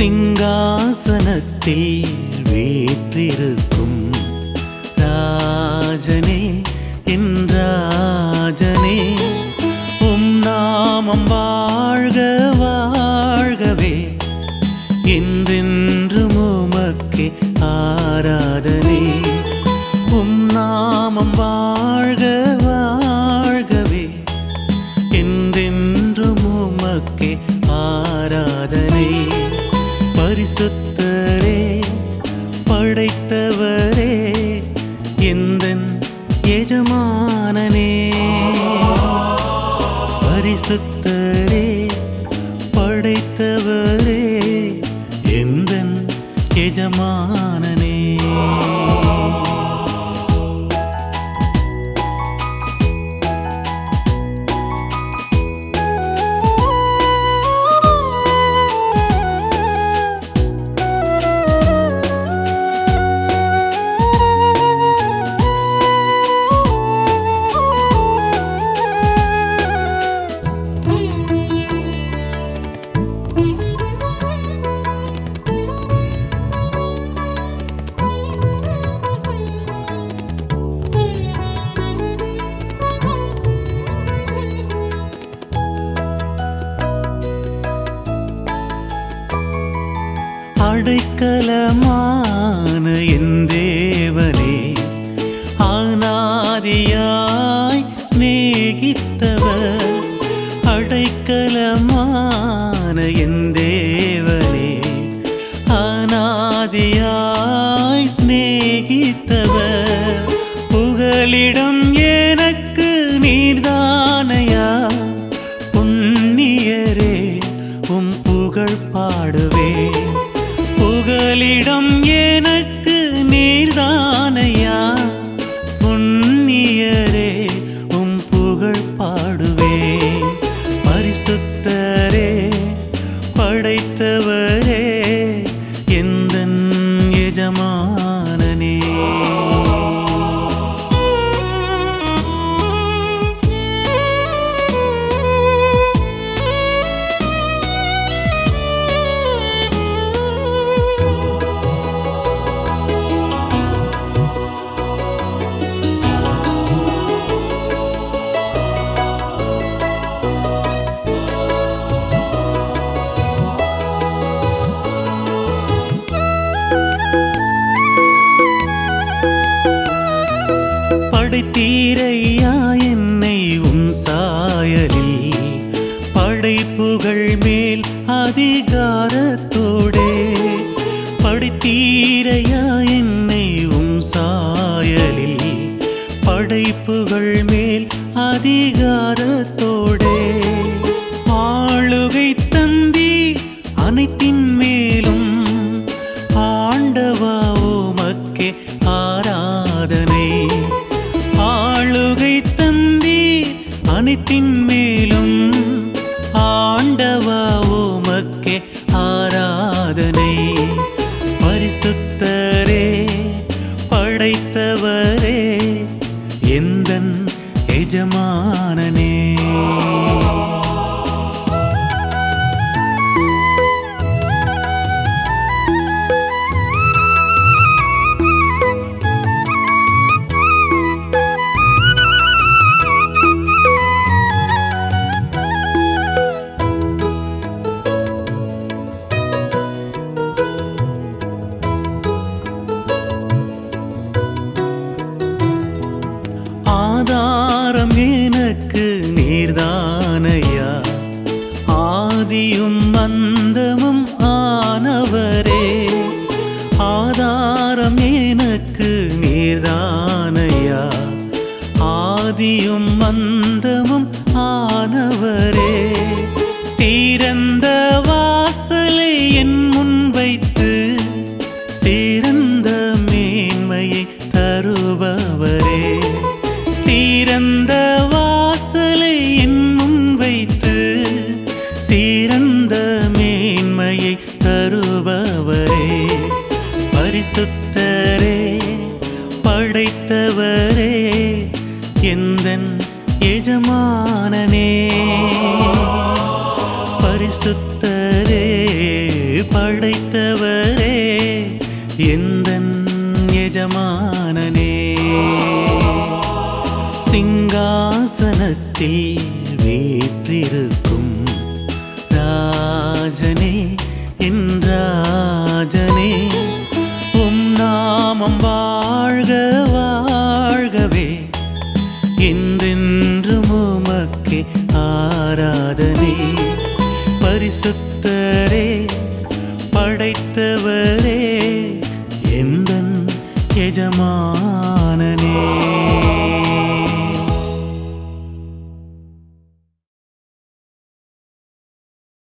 சிங்காசனத்தில் வீற்றிருக்கும் ராஜனே என் ராஜனே உம் நாமம் வாழ்க வாழ்கவே என்றென்றும் உமக்கே ஆராதனை உம் நாமம் வாழ்க வாழ்கவே என்றென்றும் உமக்கே ஆராதனை பரிசுத்தரே படைத்தவரே எந்தன் எஜமானனே பரிசுத்தரே படைத்தவரே எந்தன் எஜமானனே அடைக்கலமான என் தேவனே ஆனாதியாய் சிநேகித்தவர் அடைக்கலமான என் தேவனே ஆனாதியாய் சிநேகித்தவர் புகலிடம் எனக்கு நீர்தானையா புண்ணியரே உம் புகழ் பாடுவேன் புகலிடம் எனக்கு நீர்தானையா புண்ணியரே உம் புகழ் பாடுவேன் பரிசுத்தரே படைத்தவரே எந்தன் எஜமானனே படைத்தீரையா என்னை உம் சாயலில் படைப்புகள் மேல் அதிகாரத்தோடே படைத்தீரையா என்னை உம் சாயலில் படைப்புகள் மேல் அதிகாரத்தோடே ஆளுகை தந்தி அனைத்தின் மேலும் ஆண்டவா உமக்கே ஆராதனை ஆளுகை தந்தீர் அனைத்தின் மேலும் ஆண்டவா உமக்கே ஆராதனை பரிசுத்தரே படைத்தவரே எந்தன் எஜமானனே ஆதாரம் எனக்கு நீர்தானையா ஆதியும் அந்தமும் ஆனவரே ஆதாரம் எனக்கு நீர்தானையா ஆதியும் அந்தமும் ஆனவரே தீரந்த வாசலை என் முன் வைத்து சிறந்த மேன்மையை தருபவரே தீரந்த வாசலை என் முன் வைத்து சிறந்த மேன்மையை தருபவரே பரிசுத்தரே படைத்தவரே எந்தன் எஜமானனே பரிசுத்தரே படைத்தவரே எந்தன் எஜமானனே சிங்காசனத்தில் வீற்றிருக்கும் ராஜனே என் ராஜனே உம் நாமம் வாழ்க வாழ்கவே என்றென்றும் உமக்கே ஆராதனை பரிசுத்தரே படைத்தவரே எந்தன் எஜமானனே